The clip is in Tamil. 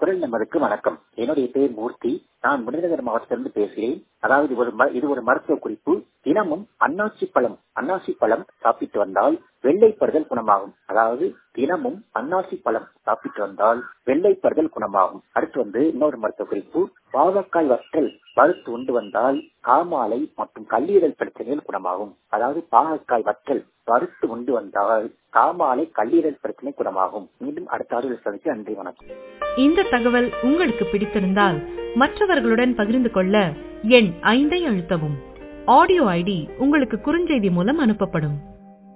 குரல் நம்பருக்கு வணக்கம் என்னுடைய பேர் மூர்த்தி நான் விருதுநகர் மாவட்டத்திலிருந்து பேசுகிறேன் அதாவது ஒரு ம- இது ஒரு மருத்துவ குறிப்பு தினமும் அன்னாசி பழம் அன்னாசி பழம் சாப்பிட்டு வந்தால் வெள்ளைப்படுதல் குணமாகும் அதாவது தினமும் அன்னாசி பழம் சாப்பிட்டு வந்தால் வெள்ளைப்படுதல் குணமாகும் அடுத்து வந்து இன்னொரு மருத்துவ குறிப்பு பாவக்காய் வற்றல் வறுத்து உண்டு வந்தால் காமாலை மற்றும் கல்லீரல் பிரச்சனைகள் குணமாகும் அதாவது பாகக்காய் வற்றல் வறுத்து உண்டு வந்தால் காமாலை கல்லீரல் பிரச்சனை குணமாகும் மீண்டும் அடுத்த ஆறு சந்தித்து நன்றி வணக்கம் இந்த தகவல் உங்களுக்கு பிடித்திருந்தால் மற்றவர்களுடன் பகிர்ந்து கொள்ள எண் ஐந்தை அழுத்தவும் ஆடியோ ஐடி உங்களுக்கு குறுஞ்செய்தி மூலம் அனுப்பப்படும்